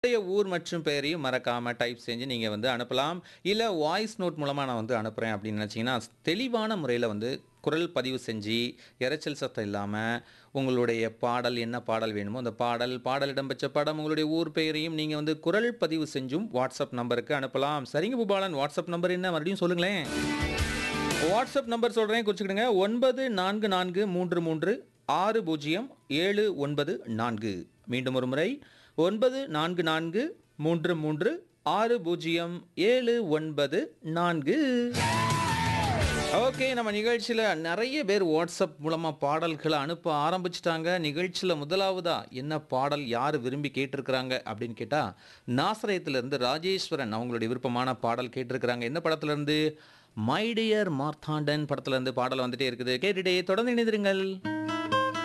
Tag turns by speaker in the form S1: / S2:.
S1: உங்களுடைய ஊர் மற்றும் பெயரையும் மறக்காம டைப் செஞ்சு நீங்க வந்து அனுப்பலாம் இல்ல வாய்ஸ் நோட் மூலமா நான் வந்து அனுப்புறேன் அப்படின்னு நினைச்சீங்கன்னா தெளிவான முறையில் வந்து குரல் பதிவு செஞ்சு இரைச்சல் சத்தம் இல்லாமல் உங்களுடைய பாடல் என்ன பாடல் வேணுமோ அந்த பாடல் பாடல் இடம்பெற்ற படம் உங்களுடைய ஊர் பெயரையும் நீங்கள் வந்து குரல் பதிவு செஞ்சும் வாட்ஸ்அப் நம்பருக்கு அனுப்பலாம் சரிங்க பூபாலன் வாட்ஸ்அப் நம்பர் என்ன மறுபடியும் சொல்லுங்களேன் வாட்ஸ்அப் நம்பர் சொல்கிறேன் குறிச்சுக்கிடுங்க ஒன்பது நான்கு நான்கு மூன்று மூன்று ஆறு பூஜ்ஜியம் ஏழு ஒன்பது நான்கு மீண்டும் ஒரு முறை ஒன்பது நான்கு நான்கு மூன்று மூன்று ஆறு பூஜ்ஜியம் ஏழு ஒன்பது நான்கு ஓகே நம்ம நிகழ்ச்சியில் நிறைய பேர் வாட்ஸ்அப் மூலமாக பாடல்களை அனுப்ப ஆரம்பிச்சிட்டாங்க நிகழ்ச்சியில் முதலாவதா என்ன பாடல் யார் விரும்பி கேட்டிருக்கிறாங்க அப்படின்னு கேட்டால் நாசரயத்திலிருந்து ராஜேஸ்வரன் அவங்களுடைய விருப்பமான பாடல் கேட்டிருக்கிறாங்க என்ன படத்துலேருந்து மை டியர் மார்த்தாண்டன் படத்துலேருந்து பாடல் வந்துட்டே இருக்குது கேட்டுட்டே தொடர்ந்து இணைந்திருங்கள்